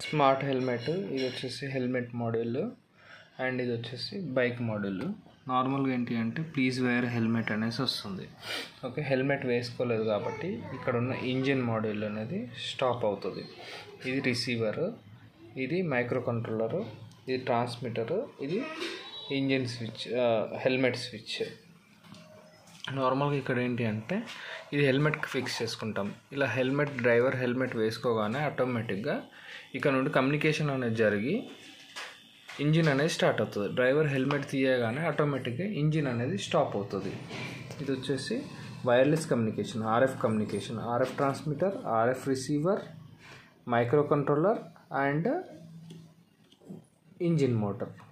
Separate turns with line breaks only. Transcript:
smart helmet ఇది వచ్చేసి helmet model and ఇది వచ్చేసి బైక్ మోడల్ నార్మల్గా ఏంటి అంటే ప్లీజ్ వేర్ హెల్మెట్ అనేసి వస్తుంది ఓకే హెల్మెట్ వేసుకోలేదు కాబట్టి ఇక్కడ ఉన్న ఇంజిన్ మోడల్ అనేది స్టాప్ అవుతుంది ఇది రిసీవర్ ఇది మైక్రో కంట్రోలర్ ఇది ట్రాన్స్మిటర్ ఇది ఇంజిన్ స్విచ్ హెల్మెట్ స్విచ్ నార్మల్గా ఇక్కడ ఏంటి అంటే ఇది హెల్మెట్కి ఫిక్స్ చేసుకుంటాం ఇలా హెల్మెట్ డ్రైవర్ హెల్మెట్ వేసుకోగానే ఆటోమేటిక్గా ఇక్కడ నుండి కమ్యూనికేషన్ అనేది జరిగి ఇంజిన్ అనేది స్టార్ట్ అవుతుంది డ్రైవర్ హెల్మెట్ తీయగానే ఆటోమేటిక్గా ఇంజిన్ అనేది స్టాప్ అవుతుంది ఇది వచ్చేసి wireless communication RF communication RF transmitter RF receiver microcontroller and engine motor